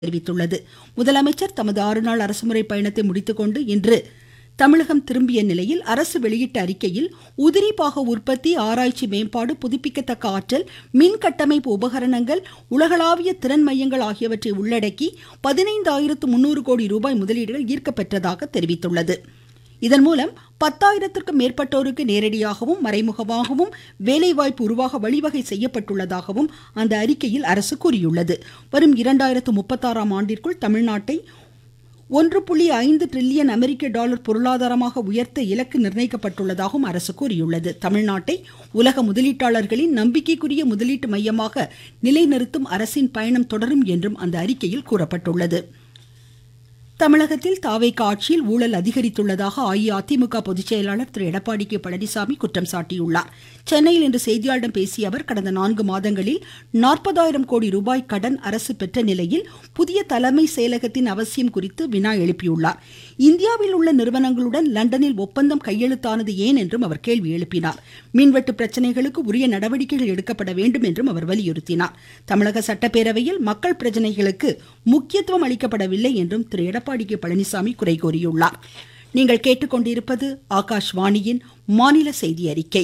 தெரிவித்துள்ளது முதலமைச்சர் தமது ஆறு நாள் அரசுமுறை பயணத்தை முடித்துக்கொண்டு இன்று தமிழகம் திரும்பிய நிலையில் அரசு வெளியிட்ட அறிக்கையில் உதிரி பாக உற்பத்தி ஆராய்ச்சி மேம்பாடு புதுப்பிக்கத்தக்க ஆற்றல் மின் கட்டமைப்பு உபகரணங்கள் உலகளாவிய திறன் மையங்கள் ஆகியவற்றை உள்ளடக்கி பதினைந்தாயிரத்து முன்னூறு கோடி ரூபாய் முதலீடுகள் ஈர்க்கப்பெற்றதாக தெரிவித்துள்ளது இதன் மூலம் பத்தாயிரத்திற்கும் மேற்பட்டோருக்கு நேரடியாகவும் மறைமுகமாகவும் வேலைவாய்ப்பு உருவாக வழிவகை செய்யப்பட்டுள்ளதாகவும் அந்த அறிக்கையில் அரசு கூறியுள்ளது வரும் இரண்டாயிரத்து முப்பத்தாறாம் ஆண்டிற்குள் தமிழ்நாட்டை ஒன்று புள்ளி ஐந்து டிரில்லியன் அமெரிக்க டாலர் பொருளாதாரமாக உயர்த்த இலக்கு நிர்ணயிக்கப்பட்டுள்ளதாகவும் அரசு கூறியுள்ளது தமிழ்நாட்டை உலக முதலீட்டாளர்களின் நம்பிக்கைக்குரிய முதலீட்டு மையமாக நிலைநிறுத்தும் அரசின் பயணம் தொடரும் என்றும் அந்த அறிக்கையில் கூறப்பட்டுள்ளது தமிழகத்தில் தாவேக ஆட்சியில் ஊழல் அதிகரித்துள்ளதாக அஇஅதிமுக பொதுச் செயலாளர் திரு எடப்பாடி கே பழனிசாமி குற்றம் சாட்டியுள்ளார் சென்னையில் இன்று செய்தியாளர்களிடம் பேசிய அவர் கடந்த நான்கு மாதங்களில் நாற்பதாயிரம் கோடி ரூபாய் கடன் அரசு பெற்ற நிலையில் புதிய தலைமை செயலகத்தின் அவசியம் குறித்து வினா எழுப்பியுள்ளார் இந்தியாவில் உள்ள நிறுவனங்களுடன் லண்டனில் ஒப்பந்தம் கையெழுத்தானது ஏன் என்றும் அவர் கேள்வி எழுப்பினார் மின்வெட்டு பிரச்சனைகளுக்கு உரிய நடவடிக்கைகள் எடுக்கப்பட வேண்டும் என்றும் அவர் வலியுறுத்தினார் தமிழக சட்டப்பேரவையில் மக்கள் பிரச்சனைகளுக்கு முக்கியத்துவம் அளிக்கப்படவில்லை என்றும் திரு எடப்பாடி கே பழனிசாமி குறை கூறியுள்ளார் நீங்கள் கேட்டுக்கொண்டிருப்பது ஆகாஷ்வாணியின் மாநில செய்தி அறிக்கை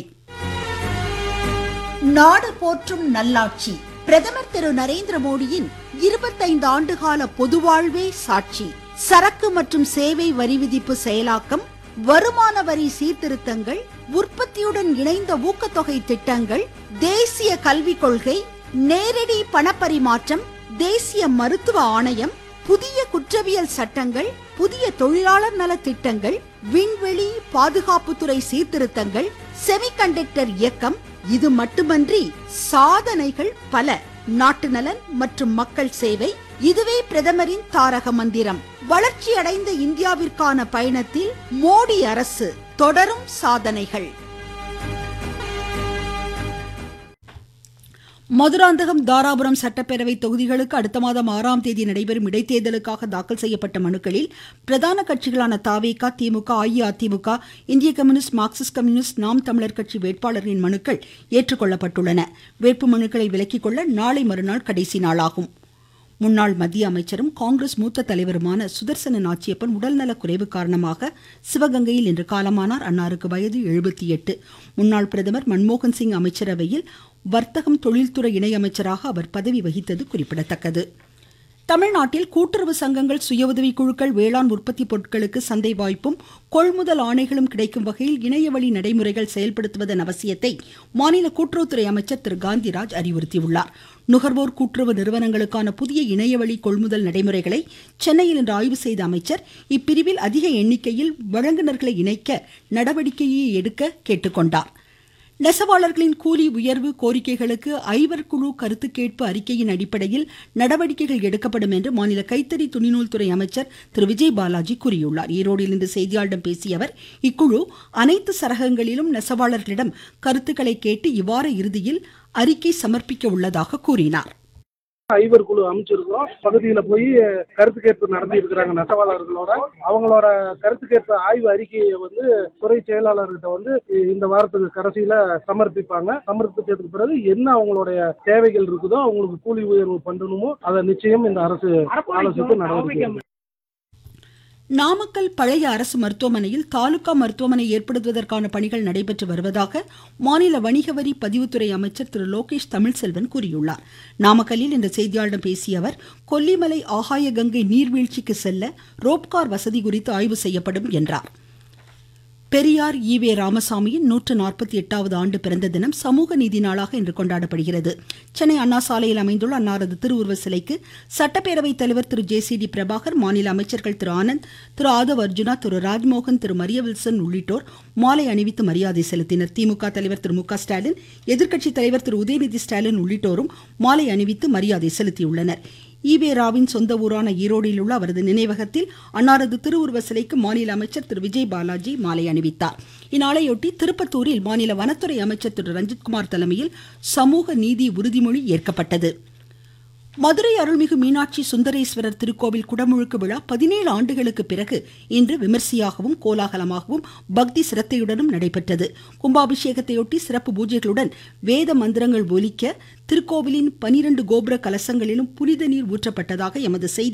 நாடு போற்றும் நல்லாட்சி பிரதமர் திரு நரேந்திர மோடியின் இருபத்தைந்து ஆண்டுகால பொதுவாழ்வே சாட்சி சரக்கு மற்றும் சேவை வரி விதிப்பு செயலாக்கம் வருமான வரி சீர்திருத்தங்கள் உற்பத்தியுடன் இணைந்த ஊக்கத்தொகை திட்டங்கள் தேசிய கல்விக் கொள்கை நேரடி பணப்பரிமாற்றம் தேசிய மருத்துவ ஆணையம் புதிய குற்றவியல் சட்டங்கள் புதிய தொழிலாளர் நல திட்டங்கள் விண்வெளி பாதுகாப்புத்துறை சீர்திருத்தங்கள் செமிகண்டக்டர் இயக்கம் இது மட்டுமன்றி சாதனைகள் பல நாட்டு நலன் மற்றும் மக்கள் சேவை இதுவே பிரதமரின் தாரக மந்திரம் வளர்ச்சி அடைந்த இந்தியாவிற்கான பயணத்தில் மோடி அரசு தொடரும் சாதனைகள் மதுராந்தகம் தாராபுரம் சட்டப்பேரவை தொகுதிகளுக்கு அடுத்த மாதம் ஆறாம் தேதி நடைபெறும் இடைத்தேர்தலுக்காக தாக்கல் செய்யப்பட்ட மனுக்களில் பிரதான கட்சிகளான தாவேகா திமுக அஇஅதிமுக இந்திய கம்யூனிஸ்ட் மார்க்சிஸ்ட் கம்யூனிஸ்ட் நாம் தமிழர் கட்சி வேட்பாளர்களின் மனுக்கள் ஏற்றுக்கொள்ளப்பட்டுள்ளன வேட்பு மனுக்களை விலக்கிக் கொள்ள நாளை மறுநாள் கடைசி நாளாகும் முன்னாள் மத்திய அமைச்சரும் காங்கிரஸ் மூத்த தலைவருமான சுதர்சன நாச்சியப்பன் உடல்நலக் குறைவு காரணமாக சிவகங்கையில் இன்று காலமானார் அன்னாருக்கு வயது எழுபத்தி எட்டு முன்னாள் பிரதமர் மன்மோகன் சிங் அமைச்சரவையில் வர்த்தகம் தொழில்துறை இணையமைச்சராக அவர் பதவி வகித்தது குறிப்பிடத்தக்கது தமிழ்நாட்டில் கூட்டுறவு சங்கங்கள் சுய உதவி குழுக்கள் வேளாண் உற்பத்தி பொருட்களுக்கு சந்தை வாய்ப்பும் கொள்முதல் ஆணைகளும் கிடைக்கும் வகையில் இணையவழி நடைமுறைகள் செயல்படுத்துவதன் அவசியத்தை மாநில கூட்டுறவுத்துறை அமைச்சர் திரு காந்திராஜ் அறிவுறுத்தியுள்ளார் நுகர்வோர் கூட்டுறவு நிறுவனங்களுக்கான புதிய இணையவழி கொள்முதல் நடைமுறைகளை சென்னையில் இன்று ஆய்வு செய்த அமைச்சர் இப்பிரிவில் அதிக எண்ணிக்கையில் வழங்குநர்களை இணைக்க நடவடிக்கையை எடுக்க கேட்டுக்கொண்டார் நெசவாளர்களின் கூலி உயர்வு கோரிக்கைகளுக்கு ஐவர் குழு கருத்து கேட்பு அறிக்கையின் அடிப்படையில் நடவடிக்கைகள் எடுக்கப்படும் என்று மாநில கைத்தறி துணிநூல் துறை அமைச்சர் திரு விஜய் பாலாஜி கூறியுள்ளார் ஈரோடில் இன்று செய்தியாளர்களிடம் பேசிய அவர் இக்குழு அனைத்து சரகங்களிலும் நெசவாளர்களிடம் கருத்துக்களை கேட்டு இவ்வார இறுதியில் அறிக்கை சமர்ப்பிக்க உள்ளதாக கூறினார் ஐவர் குழு அமைச்சிருக்கிறோம் பகுதியில போய் கருத்து கேட்பு நடத்தி இருக்கிறாங்க நெசவாளர்களோட அவங்களோட கருத்து கேட்பு ஆய்வு அறிக்கையை வந்து துறை செயலாளர்கிட்ட வந்து இந்த வாரத்துக்கு கடைசியில சமர்ப்பிப்பாங்க சமர்ப்பிச்சதுக்கு பிறகு என்ன அவங்களுடைய தேவைகள் இருக்குதோ அவங்களுக்கு கூலி உயர்வு பண்ணணுமோ அதை நிச்சயம் இந்த அரசு ஆலோசித்து நடவடிக்கை எடுக்கும். நாமக்கல் பழைய அரசு மருத்துவமனையில் தாலுகா மருத்துவமனை ஏற்படுத்துவதற்கான பணிகள் நடைபெற்று வருவதாக மாநில வணிக வரி பதிவுத்துறை அமைச்சர் திரு லோகேஷ் தமிழ்செல்வன் கூறியுள்ளார் நாமக்கல்லில் இன்று செய்தியாளர்களிடம் பேசிய அவர் கொல்லிமலை ஆகாய கங்கை நீர்வீழ்ச்சிக்கு செல்ல ரோப்கார் வசதி குறித்து ஆய்வு செய்யப்படும் என்றார் பெரியார் ஈவே ராமசாமியின் நூற்று நாற்பத்தி எட்டாவது ஆண்டு பிறந்த தினம் சமூக நீதி நாளாக இன்று கொண்டாடப்படுகிறது சென்னை அண்ணா சாலையில் அமைந்துள்ள அன்னாரது திருவுருவ சிலைக்கு சட்டப்பேரவைத் தலைவர் Thiru J C D Prabhakar மாநில அமைச்சர்கள் திரு ஆனந்த் திரு ஆதவ் அர்ஜுனா திரு ராஜ்மோகன் திரு மரிய வில்சன் உள்ளிட்டோர் மாலை அணிவித்து மரியாதை செலுத்தினர் திமுக தலைவர் திரு மு க ஸ்டாலின் எதிர்க்கட்சித் தலைவர் திரு உதயநிதி ஸ்டாலின் உள்ளிட்டோரும் மாலை அணிவித்து மரியாதை செலுத்தியுள்ளனர் ஈவே ராவின் சொந்த ஊரான ஈரோடில் உள்ள அவரது நினைவகத்தில் அன்னாரது திருவுருவ சிலைக்கு மாநில அமைச்சர் திரு விஜய் பாலாஜி மாலை அணிவித்தார் இந்நாளையொட்டி திருப்பத்தூரில் மாநில வனத்துறை அமைச்சர் திரு ரஞ்சித்குமார் தலைமையில் சமூக நீதி உறுதிமொழி ஏற்கப்பட்டது மதுரை அருள்மிகு மீனாட்சி சுந்தரேஸ்வரர் திருக்கோவில் குடமுழுக்கு விழா பதினேழு ஆண்டுகளுக்கு பிறகு இன்று விமர்சையாகவும் கோலாகலமாகவும் பக்தி சிரத்தையுடனும் நடைபெற்றது கும்பாபிஷேகத்தையொட்டி சிறப்பு பூஜைகளுடன் வேத மந்திரங்கள் ஒலிக்க திருக்கோவிலின் பனிரெண்டு கோபுர கலசங்களிலும் புனித நீர் ஊற்றப்பட்டதாக எமது செய்தி